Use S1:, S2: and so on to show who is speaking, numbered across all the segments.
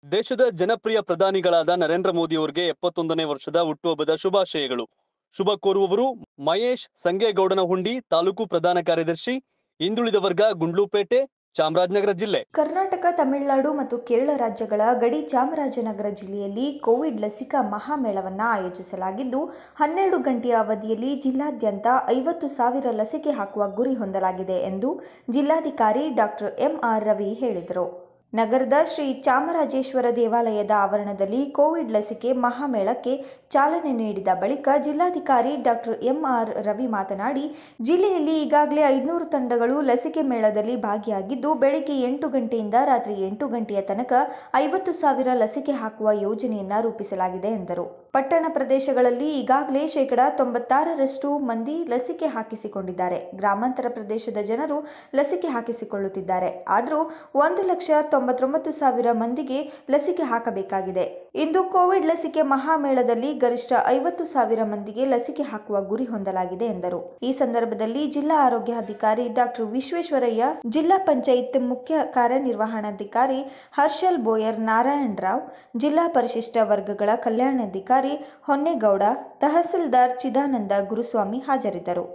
S1: ದೇಶದ ಜನಪ್ರಿಯ ಪ್ರಧಾನಿಗಳಾದ ನರೇಂದ್ರ ಮೋದಿ ಅವರಿಗೆ ಎಪ್ಪತ್ತೊಂದನೇ ವರ್ಷದ ಹುಟ್ಟುಹಬ್ಬದ ಶುಭಾಶಯಗಳು ಶುಭ ಕೋರುವವರು ಮಹೇಶ್ ಸಂಗೇಗೌಡನಹುಂಡಿ ತಾಲೂಕು ಪ್ರಧಾನ ಕಾರ್ಯದರ್ಶಿ ಹಿಂದುಳಿದ ವರ್ಗ ಗುಂಡ್ಲುಪೇಟೆ ಚಾಮರಾಜನಗರ ಜಿಲ್ಲೆ
S2: ಕರ್ನಾಟಕ ತಮಿಳುನಾಡು ಮತ್ತು ಕೇರಳ ರಾಜ್ಯಗಳ ಗಡಿ ಚಾಮರಾಜನಗರ ಜಿಲ್ಲೆಯಲ್ಲಿ ಕೋವಿಡ್ ಲಸಿಕಾ ಮಹಾಮೇಳವನ್ನು ಆಯೋಜಿಸಲಾಗಿದ್ದು ಹನ್ನೆರಡು ಗಂಟೆಯ ಅವಧಿಯಲ್ಲಿ ಜಿಲ್ಲಾದ್ಯಂತ ಐವತ್ತು ಸಾವಿರ ಲಸಿಕೆ ಹಾಕುವ ಗುರಿ ಹೊಂದಲಾಗಿದೆ ಎಂದು ಜಿಲ್ಲಾಧಿಕಾರಿ ಡಾಕ್ಟರ್ ಎಂಆರ್ ರವಿ ಹೇಳಿದರು ನಗರದ ಶ್ರೀ ಚಾಮರಾಜೇಶ್ವರ ದೇವಾಲಯದ ಆವರಣದಲ್ಲಿ ಕೋವಿಡ್ ಲಸಿಕೆ ಮಹಾಮೇಳಕ್ಕೆ ಚಾಲನೆ ನೀಡಿದ ಬಳಿಕ ಜಿಲ್ಲಾಧಿಕಾರಿ ಡಾಕ್ಟರ್ ಎಂಆರ್ ರವಿ ಮಾತನಾಡಿ ಜಿಲ್ಲೆಯಲ್ಲಿ ಈಗಾಗಲೇ ಐದುನೂರು ತಂಡಗಳು ಲಸಿಕೆ ಮೇಳದಲ್ಲಿ ಭಾಗಿಯಾಗಿದ್ದು ಬೆಳಿಗ್ಗೆ ಎಂಟು ಗಂಟೆಯಿಂದ ರಾತ್ರಿ ಎಂಟು ಗಂಟೆಯ ತನಕ ಐವತ್ತು ಸಾವಿರ ಲಸಿಕೆ ಹಾಕುವ ಯೋಜನೆಯನ್ನ ರೂಪಿಸಲಾಗಿದೆ ಎಂದರು ಪಟ್ಟಣ ಪ್ರದೇಶಗಳಲ್ಲಿ ಈಗಾಗಲೇ ಶೇಕಡ ತೊಂಬತ್ತಾರರಷ್ಟು ಮಂದಿ ಲಸಿಕೆ ಹಾಕಿಸಿಕೊಂಡಿದ್ದಾರೆ ಗ್ರಾಮಾಂತರ ಪ್ರದೇಶದ ಜನರು ಲಸಿಕೆ ಹಾಕಿಸಿಕೊಳ್ಳುತ್ತಿದ್ದಾರೆ ಆದರೂ ಒಂದು ಲಕ್ಷ ತೊಂಬತ್ತೊಂಬತ್ತು ಸಾವಿರ ಮಂದಿಗೆ ಲಸಿಕೆ ಹಾಕಬೇಕಾಗಿದೆ ಇಂದು ಕೋವಿಡ್ ಲಸಿಕೆ ಮಹಾಮೇಳದಲ್ಲಿ ಗರಿಷ್ಠ ಐವತ್ತು ಸಾವಿರ ಮಂದಿಗೆ ಲಸಿಕೆ ಹಾಕುವ ಗುರಿ ಹೊಂದಲಾಗಿದೆ ಎಂದರು ಈ ಸಂದರ್ಭದಲ್ಲಿ ಜಿಲ್ಲಾ ಆರೋಗ್ಯಾಧಿಕಾರಿ ಡಾಕ್ಟರ್ ವಿಶ್ವೇಶ್ವರಯ್ಯ ಜಿಲ್ಲಾ ಪಂಚಾಯತ್ ಮುಖ್ಯ ಕಾರ್ಯನಿರ್ವಹಣಾಧಿಕಾರಿ ಹರ್ಷಲ್ ಬೋಯರ್ ನಾರಾಯಣ್ ರಾವ್ ಜಿಲ್ಲಾ ಪರಿಶಿಷ್ಟ ವರ್ಗಗಳ ಕಲ್ಯಾಣಾಧಿಕಾರಿ ಹೊನ್ನೇಗೌಡ ತಹಸೀಲ್ದಾರ್ ಚಿದಾನಂದ ಗುರುಸ್ವಾಮಿ ಹಾಜರಿದ್ದರು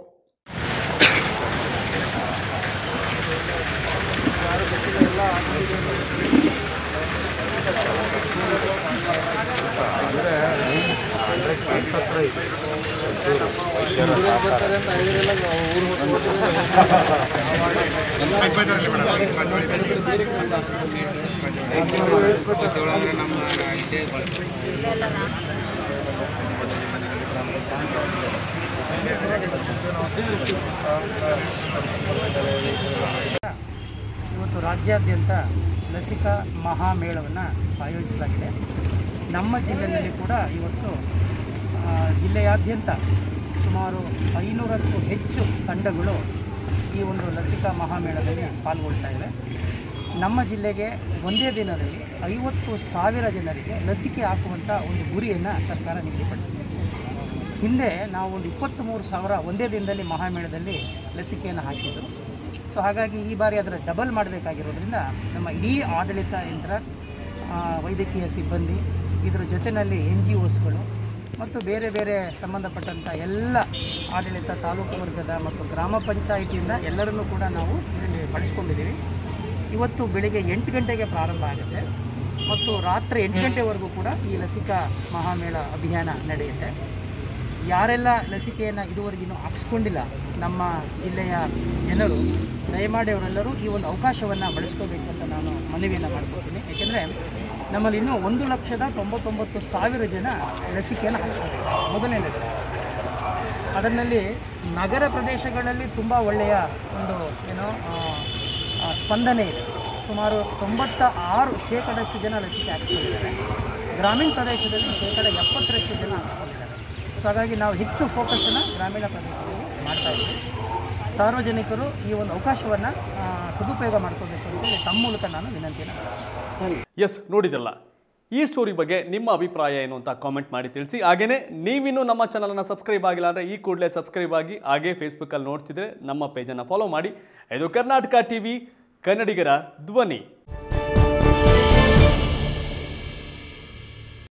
S3: ಇವತ್ತು ರಾಜ್ಯಾದ್ಯಂತ ಲಸಿಕಾ ಮಹಾಮೇಳವನ್ನು ಆಯೋಜಿಸಲಾಗಿದೆ ನಮ್ಮ ಜಿಲ್ಲೆಯಲ್ಲಿ ಕೂಡ ಇವತ್ತು ಆ, ಜಿಲ್ಲೆಯಾದ್ಯಂತ ಸುಮಾರು ಐನೂರಕ್ಕೂ ಹೆಚ್ಚು ತಂಡಗಳು ಈ ಒಂದು ಲಸಿಕಾ ಮಹಾಮೇಳದಲ್ಲಿ ಪಾಲ್ಗೊಳ್ತಾ ಇವೆ ನಮ್ಮ ಜಿಲ್ಲೆಗೆ ಒಂದೇ ದಿನದಲ್ಲಿ ಐವತ್ತು ಸಾವಿರ ಜನರಿಗೆ ಲಸಿಕೆ ಹಾಕುವಂಥ ಒಂದು ಗುರಿಯನ್ನು ಸರ್ಕಾರ ನಿಗದಿಪಡಿಸಿದೆ ಹಿಂದೆ ನಾವು ಒಂದು ಇಪ್ಪತ್ತ್ಮೂರು ಸಾವಿರ ಒಂದೇ ದಿನದಲ್ಲಿ ಮಹಾಮೇಳದಲ್ಲಿ ಲಸಿಕೆಯನ್ನು ಹಾಕಿದ್ದು ಸೊ ಹಾಗಾಗಿ ಈ ಬಾರಿ ಅದರ ಡಬಲ್ ಮಾಡಬೇಕಾಗಿರೋದ್ರಿಂದ ನಮ್ಮ ಇಡೀ ಆಡಳಿತ ಯಂತ್ರ ಆ, ವೈದ್ಯಕೀಯ ಸಿಬ್ಬಂದಿ ಇದರ ಜೊತೆಯಲ್ಲಿ ಎನ್ ಜಿ ಒಸ್ಗಳು ಮತ್ತು ಬೇರೆ ಬೇರೆ ಸಂಬಂಧಪಟ್ಟಂಥ ಎಲ್ಲ ಆಡಳಿತ ತಾಲೂಕು ವರ್ಗದ ಮತ್ತು ಗ್ರಾಮ ಪಂಚಾಯಿತಿಯಿಂದ ಎಲ್ಲರನ್ನೂ ಕೂಡ ನಾವು ಇದರಲ್ಲಿ ಬಳಸ್ಕೊಂಡಿದ್ದೀವಿ ಇವತ್ತು ಬೆಳಿಗ್ಗೆ ಎಂಟು ಗಂಟೆಗೆ ಪ್ರಾರಂಭ ಆಗುತ್ತೆ ಮತ್ತು ರಾತ್ರಿ ಎಂಟು ಗಂಟೆವರೆಗೂ ಕೂಡ ಈ ಲಸಿಕಾ ಮಹಾಮೇಳ ಅಭಿಯಾನ ನಡೆಯುತ್ತೆ ಯಾರೆಲ್ಲ ಲಸಿಕೆಯನ್ನು ಇದುವರೆಗಿನ್ನೂ ಹಾಕ್ಸ್ಕೊಂಡಿಲ್ಲ ನಮ್ಮ ಜಿಲ್ಲೆಯ ಜನರು ದಯಮಾಡಿ ಅವರೆಲ್ಲರೂ ಈ ಒಂದು ಅವಕಾಶವನ್ನು ಬಳಸ್ಕೋಬೇಕು ಅಂತ ನಾನು ಮನವಿಯನ್ನು ಮಾಡ್ಕೊತೀನಿ ಏಕೆಂದರೆ ನಮ್ಮಲ್ಲಿ ಇನ್ನೂ ಒಂದು ಲಕ್ಷದ ತೊಂಬತ್ತೊಂಬತ್ತು ಸಾವಿರ ಜನ ಲಸಿಕೆಯನ್ನು ಹಾಕ್ಸ್ಕೊಂಡಿದ್ದಾರೆ ಮೊದಲನೇ ಲಸಿಕೆ ಅದರಲ್ಲಿ ನಗರ ಪ್ರದೇಶಗಳಲ್ಲಿ ತುಂಬ ಒಳ್ಳೆಯ ಒಂದು ಏನೋ ಆ, ಆ, ಸ್ಪಂದನೆ ಇದೆ ಸುಮಾರು ತೊಂಬತ್ತ ಆರು ಶೇಕಡಷ್ಟು ಜನ ಲಸಿಕೆ ಹಾಕ್ಸ್ಕೊಂಡಿದ್ದಾರೆ ಗ್ರಾಮೀಣ ಪ್ರದೇಶದಲ್ಲಿ ಶೇಕಡ ಎಪ್ಪತ್ತರಷ್ಟು ಜನ ಹಾಕ್ಸ್ಕೊಂಡಿದ್ದಾರೆ ಸೊ ಹಾಗಾಗಿ ನಾವು ಹೆಚ್ಚು ಫೋಕಸನ್ನು ಗ್ರಾಮೀಣ ಪ್ರದೇಶದಲ್ಲಿ ಮಾಡ್ತಾ ಇದ್ದೀವಿ ಸಾರ್ವಜನಿಕರು ಈ ಒಂದು ಅವಕಾಶವನ್ನು ಸದುಪಯೋಗ ಮಾಡ್ಕೋಬೇಕು ಅಂತೇಳಿ ತಮ್ಮ ಮೂಲಕ ನಾನು ವಿನಂತಿಯನ್ನು ಮಾಡ್ತೀನಿ
S1: ಎಸ್ ನೋಡಿದಲ್ಲ ಈ ಸ್ಟೋರಿ ಬಗ್ಗೆ ನಿಮ್ಮ ಅಭಿಪ್ರಾಯ ಏನು ಅಂತ ಕಾಮೆಂಟ್ ಮಾಡಿ ತಿಳಿಸಿ ಹಾಗೇನೇ ನೀವಿನ್ನೂ ನಮ್ಮ ಚಾನಲನ್ನು ಸಬ್ಸ್ಕ್ರೈಬ್ ಆಗಿಲ್ಲ ಅಂದರೆ ಈ ಕೂಡಲೇ ಸಬ್ಸ್ಕ್ರೈಬ್ ಆಗಿ ಹಾಗೇ ಫೇಸ್ಬುಕ್ಕಲ್ಲಿ ನೋಡ್ತಿದ್ರೆ ನಮ್ಮ ಪೇಜನ್ನು ಫಾಲೋ ಮಾಡಿ ಇದು ಕರ್ನಾಟಕ ಟಿವಿ ಕನ್ನಡಿಗರ ಧ್ವನಿ